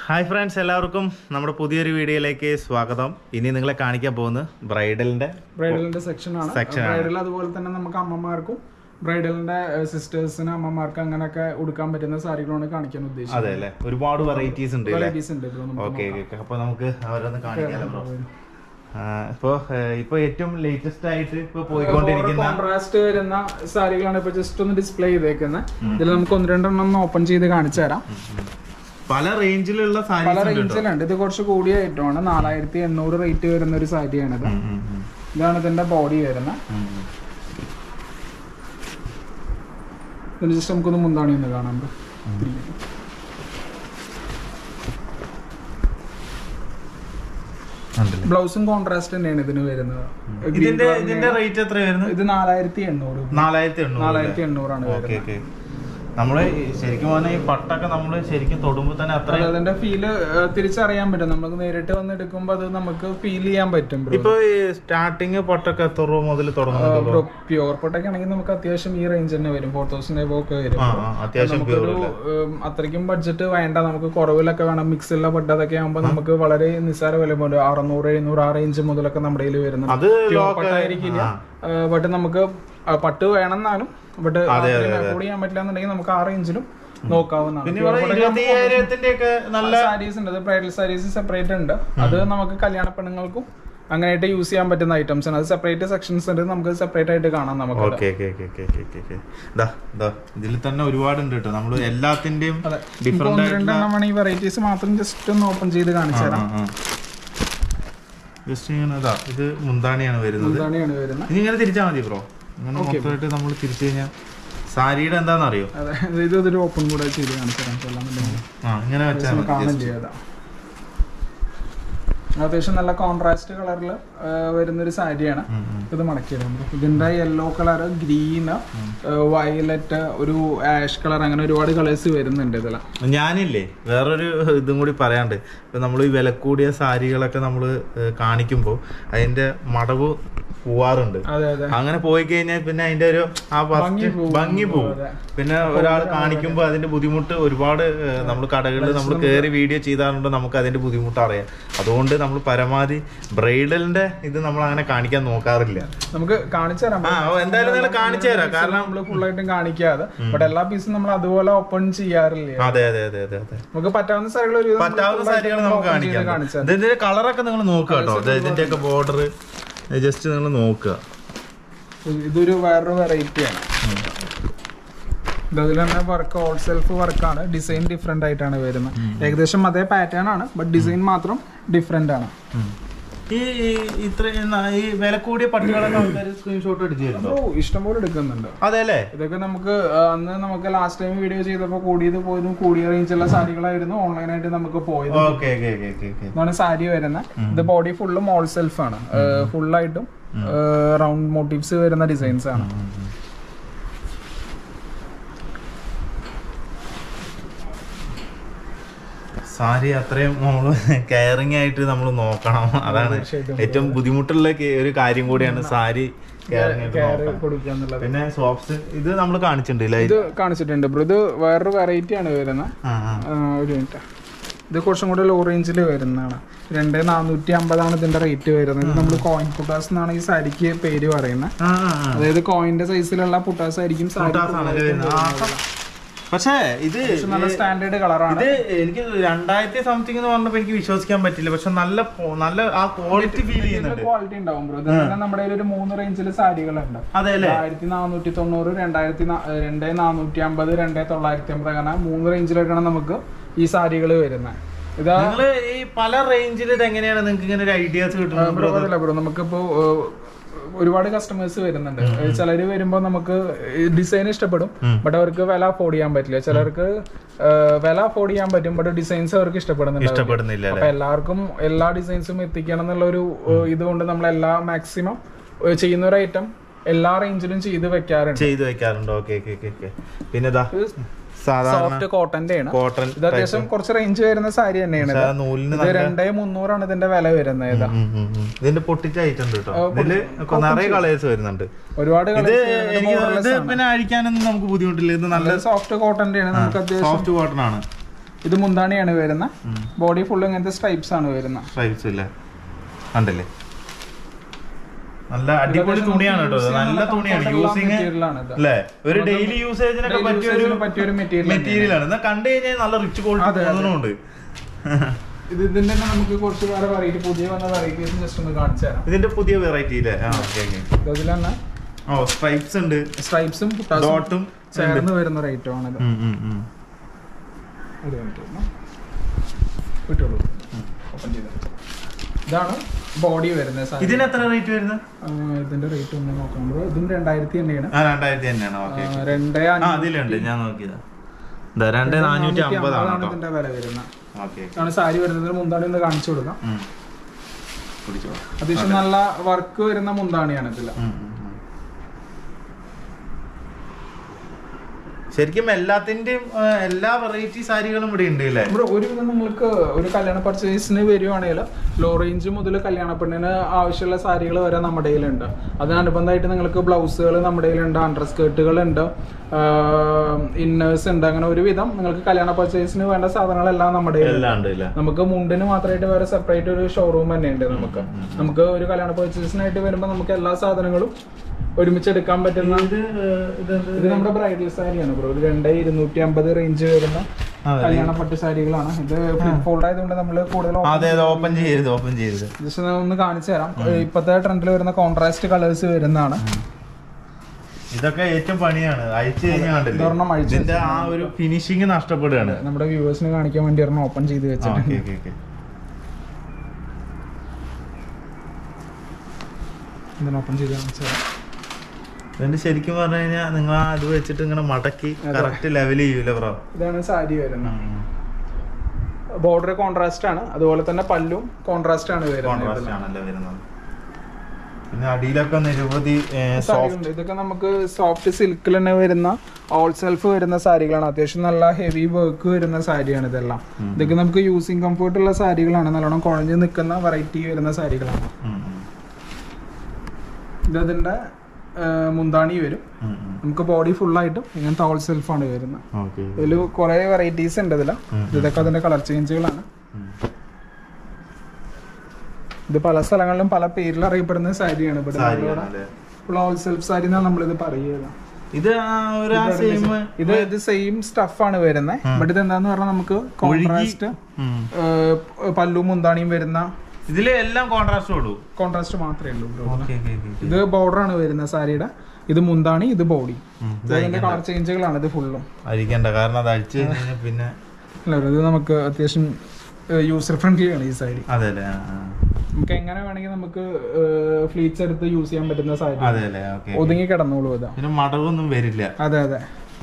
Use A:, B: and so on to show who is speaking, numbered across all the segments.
A: Hi friends എല്ലാവർക്കും നമ്മുടെ പുതിയൊരു വീഡിയോയിലേക്ക് സ്വാഗതം ഇനി നിങ്ങളെ കാണിക്കാൻ പോകുന്നത് ബ്രൈഡലിന്റെ
B: ബ്രൈഡലിന്റെ സെക്ഷൻ ആണ്
A: Section ആണ്.
B: ബ്രൈഡൽ അതുപോലെ തന്നെ നമുക്ക് അമ്മമാർക്കും ബ്രൈഡലിന്റെ സിസ്റ്റേഴ്സിന് അമ്മമാർക്ക് അങ്ങനെയൊക്കെ ഉടുക്കാൻ പറ്റുന്ന സാരികളാണ് കാണിക്കാൻ ഉദ്ദേശിച്ചത്
A: അതെ അല്ലേ ഒരുപാട് വെറൈറ്റീസ് ഉണ്ട് അല്ലേ
B: വെറൈറ്റീസ് ഉണ്ട് ഇത് നമുക്ക്
A: ഓക്കെ ഓക്കെ അപ്പൊ നമുക്ക് അവരൊന്ന് കാണിക്കാലോ ബ്രോ ഇപ്പോ ഏഹ്, ഇപ്പൊ ഏറ്റവും ലേറ്റസ്റ്റ് ആയിട്ട് ഇപ്പൊ പോയിക്കൊണ്ടിരിക്കുന്ന
B: കോൺട്രാസ്റ്റ് വരുന്ന സാരികളാണ് ഇപ്പൊ ജസ്റ്റ് ഒന്ന് ഡിസ്പ്ലേ ചെയ്തേക്കുന്നത് ഇതിൽ നമുക്ക് ഒന്ന് രണ്ടെണ്ണം ഓപ്പൺ ചെയ്ത് കാണിച്ചു തരാം
A: പല റേഞ്ചിലുള്ള
B: പല
A: സാരീസ് ഉണ്ട് കേട്ടോ
B: റേഞ്ചിലുണ്ട് ഇത് കുറച്ച് കൂടിയ ഐറ്റമാണ് നാലായിരത്തി എണ്ണൂറ് റേറ്റ് വരുന്ന ഒരു സാരിയാണിത്
A: ഉം, ഉം, ഉം.
B: ഇതാണ് ഇതിന്റെ ബോഡി വരുന്നത്
A: ഉം, ഉം.
B: ഇതിന് ജസ്റ്റ് നമുക്കൊന്ന് മുന്താണി ഒന്ന് കാണാം
A: ഉണ്ടല്ലേ?
B: ബ്ലൗസും കോൺട്രാസ്റ്റ് തന്നെയാണ് ഇതിന് വരുന്നത്
A: ഇതിന്റെ ഇതിന്റെ റേറ്റ് എത്ര വരുന്നത്
B: ഇത് നാലായിരത്തി എണ്ണൂറ്
A: നാലായിരത്തി എണ്ണൂറ്
B: നാലായിരത്തി എണ്ണൂറാണ്
A: ഓക്കെ
B: വരുന്നത്
A: ഓക്കെ നമ്മള് ഈ ശരിക്കും പറഞ്ഞാൽ ഈ പട്ടൊക്കെ നമ്മള് ശരിക്കും തൊടുമ്പോ തന്നെ അത്ര
B: അതെ, അതിന്റെ ഫീല് തിരിച്ചറിയാൻ പറ്റും നമുക്ക് നേരിട്ട് വന്ന് എടുക്കുമ്പോൾ അത് നമുക്ക് ഫീൽ ചെയ്യാൻ പറ്റും
A: ഇപ്പൊ ഈ സ്റ്റാർട്ടിങ് പട്ടൊക്കെ എത്ര രൂപ മുതൽ തുടങ്ങുന്നുണ്ടല്ലോ
B: പ്യുവർ പൊട്ടൊക്കെ ആണെങ്കിൽ നമുക്ക് അത്യാവശ്യം ഈ റേഞ്ച് തന്നെ വരും ഫോർ തൗസൻഡ് എബോ ഒക്കെ വരും
A: ആ ആ, അത്യാവശ്യം
B: നമുക്കൊരു ഉം, അത്രയ്ക്കും ബഡ്ജറ്റ് വേണ്ട നമുക്ക് കുറവിലൊക്കെ വേണം മിക്സിലുള്ള പട്ട് അതൊക്കെ ആകുമ്പോൾ നമുക്ക് വളരെ നിസ്സാര വില പോലെ അറുന്നൂറ് എഴുന്നൂറ് ആ റേഞ്ച് മുതലൊക്കെ നമ്മുടെ കയ്യിൽ വരുന്നുണ്ട്
A: അത്
B: പ്യുവർ പട്ടായിരിക്കില്ല ബട്ട് നമുക്ക് ആ, പട്ട് വേണമെന്നാലും ബട്ട് അഫോർഡ് ചെയ്യാൻ പറ്റില്ല എന്നുണ്ടെങ്കിൽ നമുക്ക് ആ റേഞ്ചിലും നോക്കാവുന്നതാണ്
A: പിന്നെ ഇവിടെ ഇരുപത്തിയ്യായിരത്തിന്റെ ഒക്കെ നല്ല
B: സാരീസ് ഉണ്ട് അത് ബ്രൈഡൽ സാരീസ് സെപ്പറേറ്റ് ഉണ്ട് അത് നമുക്ക് കല്യാണ പെണ്ണുങ്ങൾക്കും അങ്ങനെയായിട്ട് യൂസ് ചെയ്യാൻ പറ്റുന്ന ഐറ്റംസ് ആണ് അത് സെപ്പറേറ്റ് സെക്ഷൻസ് ഉണ്ട് നമുക്ക് സെപ്പറേറ്റ് ആയിട്ട് കാണാം നമുക്ക്
A: okay okay okay okay okay okay ഇതാ ഇതാ ഇതിൽ തന്നെ ഒരുപാടുണ്ട് കേട്ടോ നമ്മള് എല്ലാത്തിന്റെയും ഡിഫറെന്റ്
B: ഒന്ന് രണ്ടെണ്ണം വേണം ഈ വെറൈറ്റീസ് മാത്രം ജസ്റ്റ് ഒന്ന് ഓപ്പൺ ചെയ്ത് കാണിച്ചു തരാം
A: ജസ്റ്റ് ഇങ്ങനെ ഇതാ ഇത് മുന്താണിയാണ് വരുന്നത്
B: ഇതാണിയാണ് വരുന്നത്
A: ഇനി ഇങ്ങനെ തിരിച്ചാൽ മതി ബ്രോ ഇങ്ങനെ മൊത്തമായിട്ട് നമ്മൾ തിരിച്ചു കഴിഞ്ഞാൽ സാരിയുടെ എന്താണെന്നറിയോ
B: അതെ ഇത് ഇതൊരു ഓപ്പൺ കൂടെ ചെയ്ത് കാണിച്ചു തരാം കൊള്ളാമെന്നുണ്ടെങ്കിൽ
A: ആ ഇങ്ങനെ വെച്ചാൽ മതി
B: കാണില്ല അതാ അത്യാവശ്യം നല്ല കോൺട്രാസ്റ്റ് കളറിൽ വരുന്ന ഒരു സാരിയാണ്
A: ഉം, ഉം.
B: ഇത് മടക്കിയിടാം ഇതിന്റെ യെല്ലോ കളർ ഗ്രീന് വയലറ്റ് ഒരു ആഷ് കളർ അങ്ങനെ ഒരുപാട് കളേഴ്സ് വരുന്നുണ്ട് ഇതിൽ
A: ഞാനില്ലേ വേറൊരു ഇതും കൂടി പറയാണ്ട് ഇപ്പൊ നമ്മൾ ഈ വില കൂടിയ സാരികളൊക്കെ നമ്മൾ കാണിക്കുമ്പോൾ അതിന്റെ മടവ് പോവാറുണ്ട്
B: അതെ അതെ
A: അങ്ങനെ പോയി കഴിഞ്ഞാൽ പിന്നെ അതിന്റെ ഒരു ആ ഫസ്റ്റ്
B: പോവും.
A: ഭംഗി പോവും
B: അതെ.
A: പിന്നെ ഒരാൾ കാണിക്കുമ്പോൾ അതിന്റെ ബുദ്ധിമുട്ട് ഒരുപാട് നമ്മൾ കടകളിൽ നമ്മൾ കയറി വീഡിയോ ചെയ്താറുണ്ട് നമുക്ക് അതിന്റെ ബുദ്ധിമുട്ട് അറിയാം അതുകൊണ്ട് നമ്മൾ പരമാവധി ബ്രൈഡലിന്റെ ഇത് നമ്മൾ അങ്ങനെ കാണിക്കാൻ നോക്കാറില്ല
B: നമുക്ക് കാണിച്ചു തരാം
A: ആ ഓ, എന്തായാലും നിങ്ങൾ കാണിച്ചു തരാം കാരണം
B: നമ്മൾ ഫുൾ ആയിട്ടും കാണിക്കാതെ ബട്ട് എല്ലാ പീസും നമ്മൾ അതുപോലെ ഓപ്പൺ ചെയ്യാറില്ല
A: അതെ അതെ അതെ അതെ അതെ
B: നമുക്ക് പറ്റാവുന്ന സാരികൾ ഒരു
A: പറ്റാവുന്ന സാരികൾ നമുക്ക് കാണിക്കാം
B: കാണിച്ചാൽ
A: ഇതിന്റെ കളറൊക്കെ നിങ്ങൾ നോക്കുക കേട്ടോ ഇതിന്റെ ഒക്കെ ബോർഡർ ജസ്റ്റ് നിങ്ങൾ നോക്കുക
B: ഇതൊരു വേറൊരു വെറൈറ്റിയാണ് ഇതിൽ തന്നെ വർക്ക് ഓൾ സെൽഫ് വർക്കാണ് ഡിസൈൻ ഡിഫറെന്റ് ആയിട്ടാണ് വരുന്നത് ഏകദേശം അതേ പാറ്റേൺ ആണ് ബട്ട് ഡിസൈൻ മാത്രം ഡിഫറെന്റ് ആണ്
A: ഈ ഈ- ഇത്രയും ന- ഈ വില കൂടിയ പട്ടികളൊക്കെ ആൾക്കാർ സ്ക്രീൻഷോട്ട് അടിച്ചു തരുന്നുണ്ടോ
B: ഓ ഇഷ്ടംപോലെ എടുക്കുന്നുണ്ട്
A: അതെ അല്ലേ
B: ഇതൊക്കെ നമുക്ക് ആ, അന്ന് നമുക്ക് ലാസ്റ്റ് ടൈം വീഡിയോ ചെയ്തപ്പോൾ കൂടിയത് പോയതും കൂടിയ റേഞ്ചുള്ള സാരികളായിരുന്നു ഓൺലൈനായിട്ട് നമുക്ക് പോയത്
A: okay okay okay okay okay
B: ഇതാണ് സാരി വരുന്നത് ഇത് ബോഡി ഫുള്ളും ഓൾ സെൽഫ് ആണ് ഫുള്ളായിട്ടും റൗണ്ട് മോട്ടീവ്സ് വരുന്ന ഡിസൈൻസ് ആണ്
A: സാരി അത്രയും നമ്മള് കെയറിങ് ആയിട്ട് നമ്മൾ നോക്കണം അതാണ്
B: തീർച്ചയായിട്ടും.
A: ഏറ്റവും ബുദ്ധിമുട്ടുള്ള കെ- ഒരു കാര്യം കൂടിയാണ് സാരി കെയറിങ് ആയിട്ട്
B: കെയർ
A: നോക്കണം
B: കൊടുക്കുക എന്നുള്ളത്
A: പിന്നെ സോഫ്റ്റ് ഇത് നമ്മൾ കാണിച്ചിട്ടുണ്ട്
B: ഇത് കാണിച്ചിട്ടുണ്ട് ബ്രോ ഇത് വേറൊരു വെറൈറ്റി ആണ് വരുന്നത്
A: ആ ആ
B: ഒരു മിനിറ്റ് ഇത് കുറച്ചും കൂടെ ലോ റേഞ്ചിൽ വരുന്നതാണ് രണ്ട് നാനൂറ്റി അമ്പതാണ് ഇതിന്റെ റേറ്റ് വരുന്നത് നമ്മൾ കോയിൻ പുട്ടാസ് എന്നാണ് ഈ സാരിക്ക് പേര് പറയുന്നത്
A: ആ ആ ആ
B: അതായത് കോയിന്റെ സൈസിലുള്ള പുട്ടാസ് ആയിരിക്കും സാരി
A: കൂട്ടാസാണ് ഇത് വരുന്നത്. ആ, പക്ഷേ ഇത്
B: പക്ഷെ നല്ല സ്റ്റാൻഡേർഡ് കളറാണ്
A: ഇത് എനിക്ക് രണ്ടായിരത്തി സംതിങ് എന്ന് പറഞ്ഞപ്പോ എനിക്ക് വിശ്വസിക്കാൻ പറ്റില്ല പക്ഷെ നല്ല പോ- നല്ല ആ ക്വാളിറ്റി ഫീൽ ചെയ്യുന്നുണ്ട്
B: ക്വാളിറ്റി ഉണ്ടാവും ബ്രോ ഇത് തന്നെ നമ്മുടെ കയ്യിൽ ഒരു മൂന്ന് റേഞ്ചിൽ സാരികളുണ്ട്
A: അതെ അല്ലേ
B: ആയിരത്തി നാനൂറ്റി തൊണ്ണൂറ് രണ്ടായിരത്തി നാ- ഏഹ് രണ്ട് നാനൂറ്റി അമ്പത് രണ്ട് തൊള്ളായിരത്തി അമ്പത് അങ്ങനെ മൂന്ന് റേഞ്ചിലായിട്ടാണ് നമുക്ക് ഈ സാരികൾ വരുന്നത് ഇതാ
A: നിങ്ങള് ഈ പല റേഞ്ചിൽ ഇത് എങ്ങനെയാണ് നിങ്ങൾക്ക് ഇങ്ങനെ ഒരു ഐഡിയാസ് കിട്ടുന്നത്
B: ബ്രോ അതല്ല ബ്രോ നമുക്കിപ്പോ ഏഹ്, ഒരുപാട് കസ്റ്റമേഴ്സ് വരുന്നുണ്ട് ചിലര് വരുമ്പോ നമുക്ക് ഡിസൈൻ ഇഷ്ടപ്പെടും ബട്ട് അവർക്ക് വില അഫോർഡ് ചെയ്യാൻ പറ്റില്ല ചിലർക്ക് ഏഹ്, വില അഫോർഡ് ചെയ്യാൻ പറ്റും ബട്ട് ഡിസൈൻസ് അവർക്ക് ഇഷ്ടപ്പെടുന്നുണ്ട്
A: ഇഷ്ടപ്പെടുന്നില്ല അല്ലേ
B: അപ്പൊ എല്ലാവർക്കും എല്ലാ ഡിസൈൻസും എത്തിക്കണം എന്നുള്ള ഒരു ഏഹ്, ഇതുകൊണ്ട് നമ്മൾ എല്ലാ മാക്സിമം ചെയ്യുന്ന ഒരു ഐറ്റം എല്ലാ റേഞ്ചിലും ചെയ്ത് വെക്കാറുണ്ട്
A: ചെയ്ത് വെക്കാറുണ്ട് ഓക്കെ ഓക്കെ ഓക്കെ ഓക്കെ പിന്നെ ഇതാ സാധാരണ
B: സോഫ്റ്റ് കോട്ടന്റെ ആണ്
A: കോട്ടൺ
B: ഇത് അത്യാവശ്യം കുറച്ച് റേഞ്ച് വരുന്ന സാരി തന്നെയാണ് ഇത്.
A: നൂലിന്
B: ഇത് രണ്ടേ മുന്നൂറാണ് ഇതിന്റെ വില വരുന്നത് ഇതാ
A: ഉം, ഉം, ഉം. ഇതിന്റെ പൊട്ടിച്ച ഐറ്റം ഉണ്ട് കേട്ടോ ഇതില് നിറയെ കളേഴ്സ് വരുന്നുണ്ട്
B: ഒരുപാട്
A: ഇത് എനിക്ക് ഇത് പിന്നെ അഴിക്കാനൊന്നും നമുക്ക് ബുദ്ധിമുട്ടില്ല ഇത് നല്ല
B: സോഫ്റ്റ് കോട്ടന്റെ ആണ് നമുക്ക് അത്യാവശ്യം
A: സോഫ്റ്റ് കോട്ടൺ ആണ്
B: ഇത് മുന്താണിയാണ് വരുന്നത് ബോഡി ഫുൾ ഇങ്ങനത്തെ സ്ട്രൈപ്സ് ആണ് വരുന്നത്
A: സ്ട്രൈപ്സ് ഇല്ലേ കണ്ടല്ലേ നല്ല അടിപൊളി തുണിയാണ് കേട്ടോ ഇത്. നല്ല തുണിയാണ് യൂസിങ് അല്ലേ ഒരു ഡെയിലി യൂസേജിനൊക്കെ പറ്റിയ ഒരു
B: പറ്റിയൊരു മെറ്റീരിയൽ
A: മെറ്റീരിയൽ ആണ് എന്നാൽ കണ്ടു കഴിഞ്ഞാൽ നല്ല റിച്ച് ക്വാളിറ്റി തോന്നുന്നുണ്ട്
B: ഇത് ഇതിന്റെ തന്നെ നമുക്ക് കുറച്ച് വേറെ വെറൈറ്റി പുതിയ വന്ന വെറൈറ്റീസ് ജസ്റ്റ് ഒന്ന് കാണിച്ചു തരാം
A: ഇതിന്റെ പുതിയ വെറൈറ്റി അല്ലേ ആ ഓക്കെ ഓക്കെ
B: ഇതിൽ തന്നെ
A: ഓ സ്ട്രൈപ്സ് ഉണ്ട്
B: സ്ട്രൈപ്സും
A: ഡോട്ടും
B: ചേർന്ന് വരുന്ന റേറ്റും ആണിത്
A: ഉം, ഉം, ഉം.
B: ഒരു മിനിറ്റ് ഒന്ന്. വിട്ടോളൂ ഓപ്പൺ ചെയ്ത് ഇതാണ് ബോഡി വരുന്നത് സാധനം.
A: ഇതിന് എത്ര റേറ്റ് വരുന്നത്
B: ആ, ഇതിന്റെ റേറ്റ് ഒന്ന് നോക്കുമ്പോൾ ഇതും രണ്ടായിരത്തി തന്നെയാണ്
A: ആ രണ്ടായിരത്തി തന്നെയാണ് ഓക്കെ
B: ആ, രണ്ടേ
A: ആ
B: അഞ്ഞൂറ്റി
A: അതിലുണ്ട് ഞാൻ നോക്കിയതാ ഇതാ രണ്ട് നാനൂറ്റി അമ്പതാണ് കേട്ടോ
B: ഇതിന്റെ വില വരുന്നത്
A: ഓക്കെ
B: ഇതാണ് സാരി വരുന്നത് മുന്താണി ഒന്ന് കാണിച്ചു കൊടുക്കാം
A: പിടിച്ചോ
B: അത്യാവശ്യം നല്ല വർക്ക് വരുന്ന മുന്താണിയാണ് ഇതിൽ
A: ഉം, ഉം, ഉം. ശരിക്കും എല്ലാത്തിന്റെയും ആ, എല്ലാ വെറൈറ്റി സാരികളും ഇവിടെ ഉണ്ട് അല്ലേ
B: ഇവിടെ ഒരുവിധം നിങ്ങൾക്ക് ഒരു കല്യാണ പർച്ചേസിന് വരുവാണെങ്കിൽ ലോ റേഞ്ച് മുതൽ കല്യാണ പെണ്ണിന് ആവശ്യമുള്ള സാരികൾ വരെ നമ്മുടെ കയ്യിലുണ്ട് അതിനനുബന്ധമായിട്ട് നിങ്ങൾക്ക് ബ്ലൗസുകൾ നമ്മുടെ കയ്യിലുണ്ട് അണ്ടർ സ്കേർട്ടുകൾ ഉണ്ട് ഇന്നേഴ്സ് ഉണ്ട് അങ്ങനെ ഒരുവിധം നിങ്ങൾക്ക് കല്യാണ പർച്ചേസിന് വേണ്ട സാധനങ്ങളെല്ലാം നമ്മുടെ കയ്യിലുണ്ട്
A: എല്ലാം ഉണ്ട് ഇല്ല
B: നമുക്ക് മുണ്ടിന് മാത്രമായിട്ട് വേറെ സെപ്പറേറ്റ് ഒരു ഷോറൂം തന്നെ ഉണ്ട് നമുക്ക് നമുക്ക് ഒരു കല്യാണ പർച്ചേസിനായിട്ട് വരുമ്പോൾ നമുക്ക് എല്ലാ സാധനങ്ങളും ഒരുമിച്ച് എടുക്കാൻ പറ്റുന്ന
A: ഇത് ഇതെന്ത്
B: ഇത് നമ്മുടെ ബ്രൈഡൽ സാരിയാണ് ബ്രോ ഇത് രണ്ടേ ഇരുന്നൂറ്റി അമ്പത് റേഞ്ച് വരുന്ന
A: അതെ.
B: കല്യാണ പട്ട് സാരികളാണ് ഇത് ഫ്ലിപ്പ് ഫോൾഡ് ആയതുകൊണ്ട് നമ്മൾ കൂടുതൽ
A: അതെ അതെ ഓപ്പൺ ചെയ്യരുത് ഓപ്പൺ ചെയ്യരുത്
B: ജസ്റ്റ് ഒന്ന് കാണിച്ചു തരാം ഇപ്പോഴത്തെ ട്രെൻഡിൽ വരുന്ന കോൺട്രാസ്റ്റ് കളേഴ്സ് വരുന്നതാണ്
A: ഇതൊക്കെ ഏറ്റവും പണിയാണ് അയച്ചു കഴിഞ്ഞാൽ കണ്ടില്ലേ?
B: ഇതൊരെണ്ണം അഴിച്ച്
A: ഇതിന്റെ ആ ഒരു ഫിനിഷിങ് നഷ്ടപ്പെടുകയാണ്
B: നമ്മുടെ വ്യൂവേഴ്സിന് കാണിക്കാൻ വേണ്ടി ഒരെണ്ണം ഓപ്പൺ ചെയ്ത്
A: ആ,
B: വെച്ചിട്ടുണ്ട്
A: ഓക്കേ, ഓക്കേ, ഓക്കേ.
B: ഇതിന് ഓപ്പൺ ചെയ്ത് കാണിച്ചു തരാം
A: ഇതിന്റെ ശരിക്കും പറഞ്ഞു കഴിഞ്ഞാൽ നിങ്ങൾ ആ ഇത് വെച്ചിട്ട് ഇങ്ങനെ മടക്കി കറക്റ്റ് ലെവൽ ചെയ്യൂല ബ്രോ
B: ഇതാണ് സാരി വരുന്നത് ബോർഡർ കോൺട്രാസ്റ്റ് ആണ് അതുപോലെ തന്നെ പല്ലും കോൺട്രാസ്റ്റ് ആണ് വരുന്നത്
A: കോൺട്രാസ്റ്റ് ആണല്ലോ വരുന്നത് പിന്നെ അടിയിലൊക്കെ നിരവധി സോഫ്റ്റ്
B: സാരികളുണ്ട് ഇതൊക്കെ നമുക്ക് സോഫ്റ്റ് സിൽക്കിൽ തന്നെ വരുന്ന ഓൾ സെൽഫ് വരുന്ന സാരികളാണ് അത്യാവശ്യം നല്ല ഹെവി വർക്ക് വരുന്ന സാരിയാണ് ഇതെല്ലാം ഇതൊക്കെ നമുക്ക് യൂസിങ് കംഫർട്ട് ഉള്ള സാരികളാണ് നല്ലോണം കുഴഞ്ഞു നിൽക്കുന്ന വെറൈറ്റി വരുന്ന സാരികളാണ് ഇത് അതിന്റെ ആ, മുന്താണി വരും നമുക്ക് ബോഡി ഫുള്ളായിട്ടും ഇങ്ങനത്തെ ഓൾ സെൽഫാണ് വരുന്നത്
A: ഓക്കെ
B: ഇതിൽ കുറേ വെറൈറ്റീസ് ഉണ്ട് ഇതിൽ ഇതൊക്കെ അതിന്റെ കളർ ചേഞ്ചുകളാണ് ഇത് പല സ്ഥലങ്ങളിലും പല പേരിൽ അറിയപ്പെടുന്ന സാരിയാണ് ഇവിടെ
A: സാരിയാണല്ലേ
B: ഫുൾ ഓൾ സെൽഫ് സാരി എന്നാണ് നമ്മളിത് പറയുക
A: ഇത് ആ ഒരു ആ സെയിം
B: ഇത് ഇത് സെയിം സ്റ്റഫ് ആണ് വരുന്നത് ബട്ട് ഇത് എന്താന്ന് പറഞ്ഞാൽ നമുക്ക് കോൺട്രാസ്റ്റ് പല്ലും മുന്താണിയും വരുന്ന
A: ഇതില് എല്ലാം കോൺട്രാസ്റ്റ് ഉള്ളൂ
B: കോൺട്രാസ്റ്റ് മാത്രമേ ഉള്ളൂ bro.
A: ഓക്കെ ഓക്കെ ഓക്കെ
B: ഇത് ബോർഡർ ആണ് വരുന്നത് സാരിയുടെ ഇത് മുന്താണി ഇത് ബോഡി ഇതിന്റെ കളർ ചേഞ്ചുകളാണ് ഇത് ഫുള്ളും
A: അരിക്കണ്ട കാരണം അത് അടിച്ചു കഴിഞ്ഞാൽ പിന്നെ
B: അല്ല ഇത് നമുക്ക് അത്യാവശ്യം യൂസർ ഫ്രണ്ട്ലി ആണ് ഈ സാരി
A: അതെ അല്ലേ ആ, ആ.
B: നമുക്ക് എങ്ങനെ വേണമെങ്കിൽ നമുക്ക് ഫ്ലീറ്റ്സ് എടുത്ത് യൂസ് ചെയ്യാൻ പറ്റുന്ന സാരി
A: അതെ അല്ലേ ഓക്കെ
B: ഒതുങ്ങി കിടന്നോളൂ ഇതാ
A: പിന്നെ മടവൊന്നും വരില്ല
B: അതെ അതെ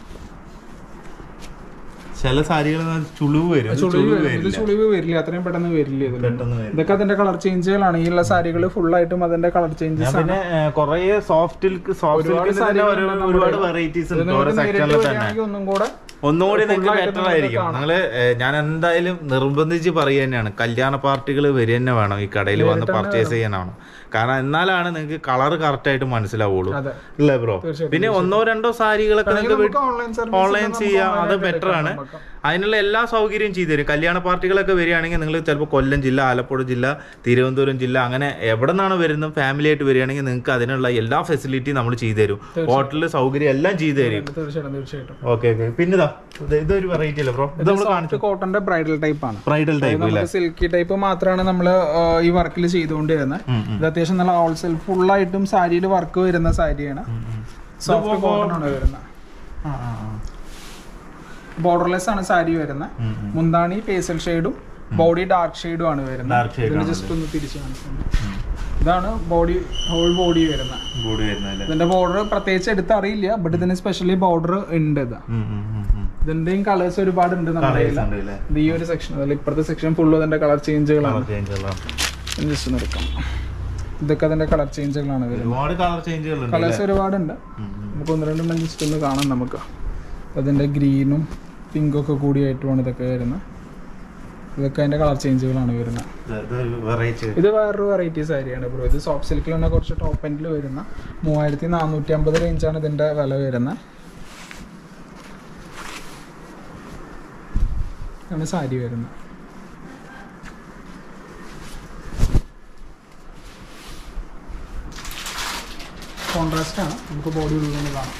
A: ചില സാരികൾ ചുളിവ് വരും ഇത്
B: ചുളിവ്
A: ചുളിവ്
B: വരും. ഇത്
A: വരില്ല
B: ചുളിവ് വരില്ല അത്രയും പെട്ടെന്ന് വരില്ല ഇതിൽ
A: പെട്ടെന്ന് വരും
B: ഇതൊക്കെ അതിന്റെ കളർ ചേഞ്ചുകളാണ് ഈ ഉള്ള സാരികൾ ഫുൾ ആയിട്ടും അതിന്റെ കളർ
A: ഞാൻ
B: ചേഞ്ചസ്
A: പിന്നെ കുറേ സോഫ്റ്റ് സിൽക്ക് സോഫ്റ്റ്
B: ഒരുപാട്
A: സിൽക്കിൽ തന്നെ
B: സാരികളുണ്ട്
A: ഒരു-
B: നമ്മുടെ
A: ഒരുപാട് വെറൈറ്റീസ് ഉണ്ട് ഓരോ സെക്ഷനിൽ തന്നെ
B: ഒന്നും കൂടെ
A: ഒന്നുകൂടി നിങ്ങൾക്ക്
B: full ആയിട്ട്
A: ബെറ്റർ
B: നമുക്ക്
A: ആയിരിക്കും
B: കാണാം.
A: നിങ്ങള് ഏഹ്, ഞാൻ എന്തായാലും നിർബന്ധിച്ച് പറയുക തന്നെയാണ് കല്യാണ പാർട്ടികൾ വരിക തന്നെ വേണം ഈ കടയിൽ വന്ന് പർച്ചേസ് ചെയ്യാനാണ് കാരണം എന്നാലാണ് നിങ്ങൾക്ക് കളർ കറക്റ്റ് ആയിട്ട് മനസ്സിലാവുള്ളൂ
B: അതെ
A: അല്ലേ ബ്രോ
B: തീർച്ചയായിട്ടും,
A: പിന്നെ ഒന്നോ രണ്ടോ സാരികളൊക്കെ നിങ്ങൾക്ക്
B: നമുക്ക് ഓൺലൈൻ സർവീസ്
A: ഓൺലൈൻ ചെയ്യാം അത് ബെറ്റർ ആണ് അതിനുള്ള എല്ലാ സൗകര്യവും ചെയ്തു തരും കല്യാണ പാർട്ടികളൊക്കെ വരികയാണെങ്കിൽ നിങ്ങൾ ചിലപ്പോൾ കൊല്ലം ജില്ല ആലപ്പുഴ ജില്ല തിരുവനന്തപുരം ജില്ല അങ്ങനെ എവിടെ നിന്നാണ് വരുന്നത് ഫാമിലി ആയിട്ട് വരികയാണെങ്കിൽ നിങ്ങൾക്ക് അതിനുള്ള എല്ലാ ഫെസിലിറ്റിയും നമ്മൾ ചെയ്തു തരും ഹോട്ടലിൽ സൗകര്യം എല്ലാം ചെയ്തു തരും
B: തീർച്ചയായിട്ടും തീർച്ചയായിട്ടും
A: ഓക്കെ ഓക്കെ പിന്നെ ഇതാ ഇത് ഇതൊരു വെറൈറ്റി അല്ലേ ബ്രോ ഇത് നമ്മൾ കാണിച്ചു
B: കോട്ടന്റെ ബ്രൈഡൽ ടൈപ്പ് ആണ്
A: ബ്രൈഡൽ ടൈപ്പ് അല്ലേ
B: നമുക്ക് സിൽക്കി ടൈപ്പ് മാത്രമാണ് നമ്മൾ ഈ വർക്കിൽ ചെയ്തുകൊണ്ടിരുന്നത് ഇത് അത്യാവശ്യം നല്ല ഓൾ സെൽഫ് ഫുൾ ആയിട്ടും സാരിയിൽ വർക്ക് വരുന്ന സാരിയാണ് സോഫ്റ്റ് കോട്ടൺ ആണ് വരുന്നത് ബോർഡർലെസ് ആണ് സാരി വരുന്നത് മുന്താണി പേസൽ ഷെയ്ഡും ബോഡി ഡാർക്ക് ഷെയ്ഡും ആണ് വരുന്നത്
A: ഡാർക്ക് ഷെയ്ഡ്
B: ഇതിന് ജസ്റ്റ് ഒന്ന് തിരിച്ചു കാണിക്കുന്നത് ഇതാണ് ബോഡി ഹോൾ ബോഡി വരുന്നത്
A: കൂടി വരുന്നല്ലേ
B: ഇതിന്റെ ബോർഡർ പ്രത്യേകിച്ച് എടുത്ത് അറിയില്ല ബട്ട് ഇതിന് സ്പെഷ്യലി ബോർഡർ ഉണ്ട് ഇത് ഇതിന്റെയും കളേഴ്സ് ഒരുപാട് ഉണ്ട് നമ്മുടെ കയ്യിൽ ഇത് ഈ ഒരു സെക്ഷൻ അതിൽ ഇപ്പുറത്തെ സെക്ഷൻ ഫുള്ള് അതിന്റെ കളർ ചേഞ്ചുകളാണ് ജസ്റ്റ് ഒന്ന് എടുക്കാം ഇതൊക്കെ അതിന്റെ കളർ ചേഞ്ചുകളാണ് വരുന്നത്
A: ഒരുപാട് കളർ ചേഞ്ചുകൾ ഉണ്ട്
B: കളേഴ്സ് ഒരുപാടുണ്ട് നമുക്ക് ഒന്ന് രണ്ടെണ്ണം ജസ്റ്റ് ഒന്ന് കാണാം നമുക്ക് അതിന്റെ ഗ്രീനും പിങ്കും ഒക്കെ കൂടിയായിട്ടുമാണ് ഇതൊക്കെ വരുന്നത് ഇതൊക്കെ അതിന്റെ കളർ ചേഞ്ചുകളാണ് വരുന്നത്
A: വെറൈറ്റി
B: ഇത് വേറൊരു വെറൈറ്റി സാരിയാണ് ബ്രോ ഇത് സോഫ്റ്റ് സിൽക്കിൽ തന്നെ കുറച്ച് ടോപ്പ് എൻഡിൽ വരുന്ന മൂവായിരത്തി നാനൂറ്റി അമ്പത് റേഞ്ചാണ് ഇതിന്റെ വില വരുന്നത് ആണ് സാരി വരുന്നത് കോൺട്രാസ്റ്റ് ആണ് നമുക്ക് ബോഡി ഉള്ളിൽ നിന്ന് കാണാം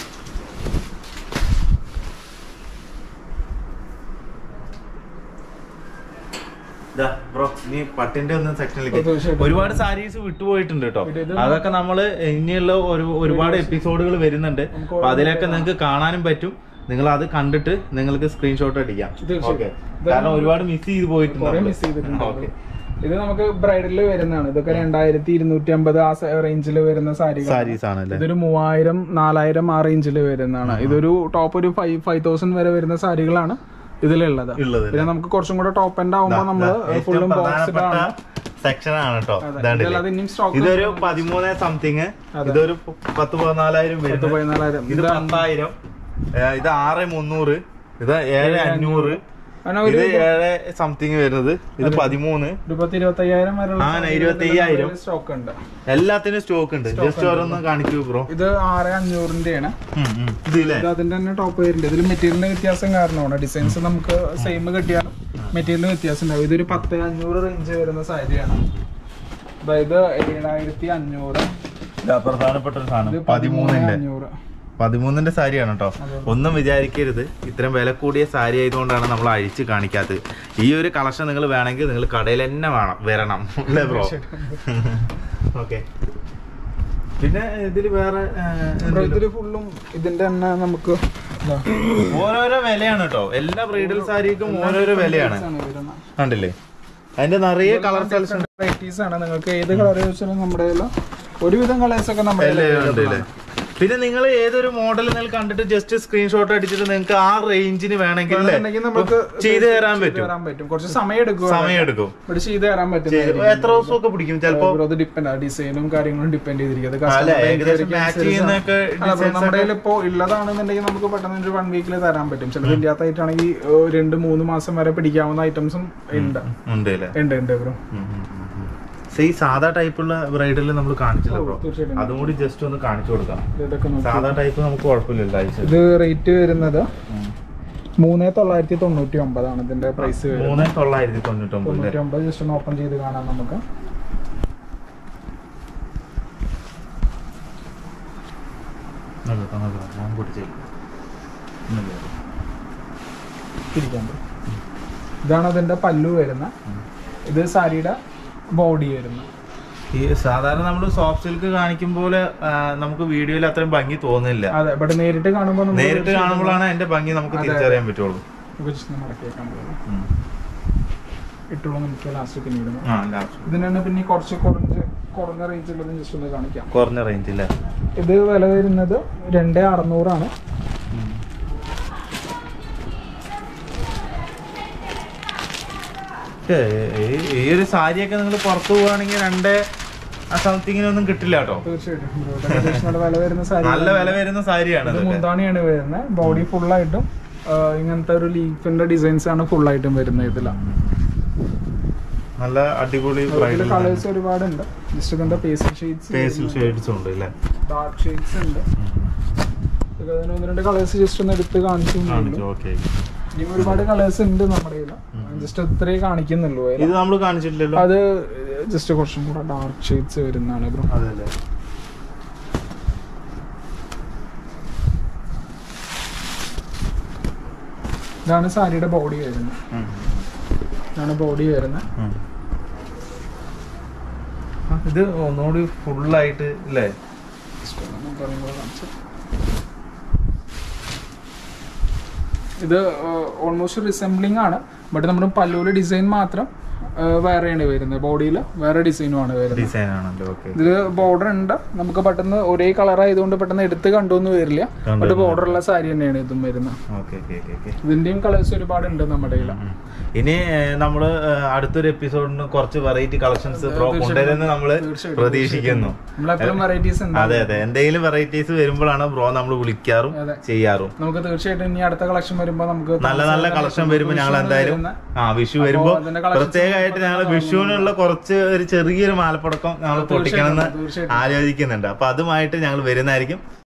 A: ബ്രോ നീ പട്ടിന്റെ ഒന്ന് സെക്ഷനിലേക്ക്
B: തീർച്ചയായിട്ടും.
A: ഒരുപാട് സാരീസ് വിട്ടുപോയിട്ടുണ്ട് കേട്ടോ
B: ഇത്
A: അതൊക്കെ നമ്മള് ഇനിയുള്ള ഒരു ഒരുപാട് എപ്പിസോഡുകൾ വരുന്നുണ്ട്
B: നമുക്ക്
A: അപ്പൊ അതിലൊക്കെ നിങ്ങൾക്ക് കാണാനും പറ്റും നിങ്ങൾ അത് കണ്ടിട്ട് നിങ്ങൾക്ക് സ്ക്രീൻഷോട്ട് അടിക്കാം
B: തീർച്ചയായും.
A: ഓക്കെ കാരണം ഒരുപാട് മിസ് ചെയ്ത്
B: കുറെ
A: പോയിട്ടുണ്ട്
B: മിസ് ചെയ്തിട്ടുണ്ട്
A: ഓക്കെ
B: ഇത് നമുക്ക് ബ്രൈഡലിൽ വരുന്നതാണ് ഇതൊക്കെ രണ്ടായിരത്തി ഇരുന്നൂറ്റി അമ്പത് ആ റേഞ്ചിൽ വരുന്ന സാരികൾ
A: സാരീസ് ആണല്ലേ
B: ഇതൊരു മൂവായിരം നാലായിരം ആ റേഞ്ചിൽ വരുന്നതാണ് ഇതൊരു ടോപ്പ് ഒരു ഫൈവ് ഫൈവ് തൗസൻഡ് വരെ വരുന്ന സാരികളാണ് ഇതിലുള്ളത്
A: ഉള്ളത്
B: പിന്നെ നമുക്ക് കുറച്ചും കൂടെ ടോപ്പ് എൻഡ് ആവുമ്പോൾ നമ്മള് ഫുള്ളും ബോക്സ്ഡ് ആണ്
A: സെക്ഷൻ ആണ് കേട്ടോ
B: അതെ.
A: ഇതാണ്ടില്ലേ
B: ഇതല്ലാതെ ഇനിയും സ്റ്റോക്ക്
A: ഇതൊരു പതിമൂന്ന് സംതിങ് ഇതൊരു പത്ത് പതിനാലായിരം വരുന്നത്
B: പതിനാലായിരം
A: ഇത് പത്തായിരം ഏ, ഇത് ആറ് മുന്നൂറ് ഇത് ഏഴ് അഞ്ഞൂറ്
B: അങ്ങനെ
A: ഇത് ഏഴ് സംതിങ് വരുന്നത് ഇത് പതിമൂന്ന്
B: ഒരു പത്ത് ഇരുപത്തി അയ്യായിരം വരെയുള്ള
A: ആ, ഇരുപത്തി അയ്യായിരം.
B: സ്റ്റോക്ക് ഉണ്ട്
A: എല്ലാത്തിനും സ്റ്റോക്ക് ഉണ്ട് ജസ്റ്റ് ഓരോന്ന് കാണിക്കൂ ബ്രോ
B: ഇത് ആറ് അഞ്ഞൂറിന്റെയാണ്
A: ഇതില്ലേ
B: ഇത് അതിന്റെ തന്നെ ടോപ്പ് വരുന്നുണ്ട് ഇതിൽ മെറ്റീരിയലിന് വ്യത്യാസം കാരണമാണ് ഡിസൈൻസ് നമുക്ക് സെയിം കിട്ടിയാലും മെറ്റീരിയലിന് വ്യത്യാസം ഉണ്ടാവും ഇതൊരു പത്ത് അഞ്ഞൂറ് റേഞ്ച് വരുന്ന സാരിയാണ് അതായത് ഏഴായിരത്തി അഞ്ഞൂറ്
A: പ്രധാനപ്പെട്ട ഒരു
B: ഇത്
A: സാധനം പതിമൂന്നിന്റെ
B: അഞ്ഞൂറ്
A: പതിമൂന്നിന്റെ സാരിയാണ് കേട്ടോ ഒന്നും വിചാരിക്കരുത് ഇത്രയും വില കൂടിയ സാരി ആയതുകൊണ്ടാണ് നമ്മൾ അഴിച്ച് കാണിക്കാത്തത് ഈ ഒരു കളക്ഷൻ നിങ്ങൾ വേണമെങ്കിൽ നിങ്ങൾ കടയിൽ തന്നെ വേണം വരണം അല്ലേ ബ്രോ ഓക്കെ പിന്നെ ഇതിൽ വേറെ ആ,
B: ബ്രോ, ഇതില് ഫുള്ളും ഇതിന്റെ തന്നെ നമുക്ക് ഇതാ.
A: ഓരോരോ വിലയാണ് കേട്ടോ എല്ലാ ബ്രൈഡൽ സാരിക്കും ഓരോരോ വിലയാണ്
B: ആണ് വരുന്നത്.
A: കണ്ടില്ലേ അതിന്റെ നിറയെ കളർ കളക്ഷൻ
B: varieties ആണ് നിങ്ങൾക്ക് ഏത് കളർ ചോദിച്ചാലും നമ്മുടെ കയ്യില് ഒരുവിധം കളേഴ്സ് ഒക്കെ നമ്മുടെ കയ്യില് available ആണ്.
A: പിന്നെ നിങ്ങൾ ഏതൊരു മോഡൽ നിങ്ങൾ കണ്ടിട്ട് ജസ്റ്റ് സ്ക്രീൻഷോട്ട് അടിച്ചിട്ട് നിങ്ങൾക്ക് ആ റേഞ്ചിന് വേണമെങ്കിൽ അല്ലേ,
B: വേണമെന്നുണ്ടെങ്കിൽ നമുക്ക്
A: ചെയ്തു തരാൻ
B: ചെയ്ത്
A: പറ്റും
B: തരാൻ പറ്റും കുറച്ച് സമയം എടുക്കും
A: സമയം എടുക്കും
B: ഇവിടെ ചെയ്ത് തരാൻ പറ്റും
A: എത്ര ദിവസമൊക്കെ പിടിക്കും ചിലപ്പോ
B: അത് ഡിപ്പെൻഡ് ആ ഡിസൈനും കാര്യങ്ങളും ഡിപ്പെൻഡ് ചെയ്തിരിക്കും അത്
A: അല്ല
B: customer
A: ഏകദേശം
B: inquiry
A: മാച്ച്
B: അനുസരിച്ച്
A: ചെയ്യുന്നൊക്കെ
B: അല്ല, bro, നമ്മുടെ കയ്യിൽ ഇപ്പോ ഉള്ളതാണെന്നുണ്ടെങ്കിൽ നമുക്ക് പെട്ടെന്ന് ഒരു വൺ വീക്കിൽ തരാൻ പറ്റും ചിലത് ഇല്ലാത്തായിട്ടാണെങ്കിൽ രണ്ട് മൂന്ന് മാസം വരെ പിടിക്കാവുന്ന ഐറ്റംസും ഉണ്ട്
A: ഉണ്ട് അല്ലേ
B: ഉണ്ട് ഉണ്ട് ബ്രോ
A: ഈ സാധാ ടൈപ്പുള്ള ബ്രൈഡൽ നമ്മൾ കാണിച്ചില്ല ബ്രോ
B: തീർച്ചയായിട്ടും
A: അതും കൂടി ജസ്റ്റ് ഒന്ന് കാണിച്ചു കൊടുക്കാം
B: ഇതൊക്കെ നോക്കി
A: സാധാ ടൈപ്പ് നമുക്ക് കുഴപ്പമില്ലല്ലോ അയച്ചു
B: ഇത് റേറ്റ് വരുന്നത് മൂന്ന് തൊള്ളായിരത്തി തൊണ്ണൂറ്റി ഒമ്പതാണ് ഇതിന്റെ പ്രൈസ് വരുന്നത്
A: മൂന്ന് തൊള്ളായിരത്തി തൊണ്ണൂറ്റൊമ്പത് അല്ലേ
B: തൊണ്ണൂറ്റി ഒമ്പത് ജസ്റ്റ് ഒന്ന് ഓപ്പൺ ചെയ്ത് കാണാം നമുക്ക്
A: നോക്കാം, നോക്കാം. ഞാൻ പിടിച്ചേ. ഒന്നുമില്ല.
B: തിരിക്കാൻ ഇതാണ് അതിന്റെ പല്ലു വരുന്ന ഇത് സാരിയുടെ ബോഡി വരുന്ന
A: ഈ സാധാരണ നമ്മൾ സോഫ്റ്റ് സിൽക്ക് കാണിക്കും പോലെ ആ, നമുക്ക് വീഡിയോയിൽ അത്രയും ഭംഗി തോന്നില്ല
B: അതെ ബട്ട് നേരിട്ട് കാണുമ്പോൾ നമുക്ക്
A: നേരിട്ട് കാണുമ്പോഴാണ് അതിന്റെ ഭംഗി നമുക്ക് തിരിച്ചറിയാൻ പറ്റുള്ളൂ
B: നമുക്ക് just ഒന്ന് മടക്കി വെക്കാൻ പോകുന്നു
A: ഉം.
B: ഇട്ടുള്ള നമുക്ക് ലാസ്റ്റ് പിന്നീട്
A: ആ ലാസ്റ്റ്
B: ഇതിന് തന്നെ പിന്നെ കുറച്ച് കുറഞ്ഞ് കുറഞ്ഞ റേഞ്ച് ഉള്ളത് ജസ്റ്റ് ഒന്ന് കാണിക്കാം
A: കുറഞ്ഞ റേഞ്ച് അല്ലേ
B: ഇത് വില വരുന്നത് രണ്ട് അറുന്നൂറാണ്
A: പക്ഷേ, ഈ- ഈ ഒരു സാരിയൊക്കെ നിങ്ങൾ പുറത്ത് പോവുകയാണെങ്കിൽ രണ്ട് സംതിങ്ങിനൊന്നും കിട്ടില്ല കേട്ടോ
B: തീർച്ചയായിട്ടും ഇതൊക്കെ അത്യാവശ്യം നല്ല വില വരുന്ന സാരി
A: നല്ല വില വരുന്ന സാരിയാണ്
B: ഇത്
A: ഇതൊക്കെ
B: മുന്താണിയാണ് വരുന്നത് ബോഡി ഫുള്ളായിട്ടും ഇങ്ങനത്തെ ഒരു ലീഫിന്റെ ഡിസൈൻസ് ആണ് ഫുള്ളായിട്ടും വരുന്നത് ഇതിലാണ്
A: നല്ല അടിപൊളി
B: ഇതിൽ കളേഴ്സ് ഒരുപാടുണ്ട് ജസ്റ്റ് ഇതിന്റെ പേസ്റ്റൽ
A: പേസിൽ
B: ഷെയ്ഡ്സ്
A: ഷെയ്ഡ്സ് ഉണ്ട് അല്ലേ
B: ഡാർക്ക് ഷെയ്ഡ്സ് ഉണ്ട് ഇതൊക്കെ അതിന് ഒന്ന് രണ്ട് കളേഴ്സ് ജസ്റ്റ് ഒന്ന് എടുത്ത് കാണിച്ചു
A: കാണിച്ചു ഓക്കെ
B: ഇനി ഒരുപാട് കളേഴ്സ് ഉണ്ട് നമ്മുടെ കയ്യിൽ ജസ്റ്റ് ഇത്രേ കാണിക്കുന്നുള്ളൂ അതില്.
A: ഇത് നമ്മൾ കാണിച്ചിട്ടില്ലല്ലോ
B: അത് ജസ്റ്റ് കുറച്ചും കൂടെ ഡാർക്ക് ഷെയ്ഡ്സ് വരുന്നതാണ് ബ്രോ
A: അതെല്ലേ
B: ഇതാണ് സാരിയുടെ ബോഡി വരുന്നത്
A: ഉം.
B: ഇതാണ് ബോഡി വരുന്നത്
A: ഉം. ആ, ഇത് ഒന്നുകൂടി ഫുള്ളായിട്ട് അല്ലേ
B: Just ഒന്ന് പറയുമ്പോൾ കാണിച്ചു. ഇത് ഓൾമോസ്റ്റ് റിസംബ്ലിംഗ് ആണ് ബട്ട് നമ്മുടെ പല്ലൂര് ഡിസൈൻ മാത്രം ആ, വേറെയാണ് വരുന്നത് ബോഡിയിൽ വേറെ ഡിസൈനുമാണ് വരുന്നത്
A: ഡിസൈൻ ആണല്ലോ ഓക്കെ
B: ഇതില് ബോർഡർ ഉണ്ട് നമുക്ക് പെട്ടെന്ന് ഒരേ കളർ ആയതുകൊണ്ട് പെട്ടെന്ന് എടുത്ത് കണ്ടൊന്നും വരില്ല ബട്ട് ബോർഡർ ഉള്ള സാരി തന്നെയാണ് ഇതും വരുന്നത്
A: ഓക്കെ ഓക്കെ ഓക്കെ ഓക്കെ
B: ഇതിന്റെയും കളേഴ്സ് ഒരുപാടുണ്ട് നമ്മുടെ കയ്യിൽ
A: ഇനി ഏഹ്, നമ്മള് ഏഹ്, അടുത്തൊരു എപ്പിസോഡിന് കുറച്ച് വെറൈറ്റി കളക്ഷൻസ് ബ്രോ കൊണ്ടുവരുമെന്ന് നമ്മള്
B: തീർച്ചയായിട്ടും,
A: പ്രതീക്ഷിക്കുന്നു
B: നമ്മളെപ്പോഴും വെറൈറ്റീസ് ഉണ്ട്
A: അതെ അതെ എന്തെങ്കിലും വെറൈറ്റീസ് വരുമ്പോഴാണ് ബ്രോ നമ്മൾ വിളിക്കാറും
B: അതെ.
A: ചെയ്യാറും
B: നമുക്ക് തീർച്ചയായിട്ടും ഇനി അടുത്ത കളക്ഷൻ വരുമ്പോൾ നമുക്ക്
A: നല്ല നല്ല കളക്ഷൻ വരുമ്പോ ഞങ്ങൾ എന്തായാലും ആ വിഷു വരുമ്പോ
B: അതിന്റെ collections
A: പ്രത്യേകമായിട്ട് ഞങ്ങൾ വിഷുവിനുള്ള കുറച്ച് ഒരു ചെറിയൊരു മാലപ്പടക്കം ഞങ്ങൾ പൊട്ടിക്കണമെന്ന്
B: തീർച്ചയായിട്ടും
A: ആലോചിക്കുന്നുണ്ട് അപ്പൊ അതുമായിട്ട് ഞങ്ങൾ വരുന്നതായിരിക്കും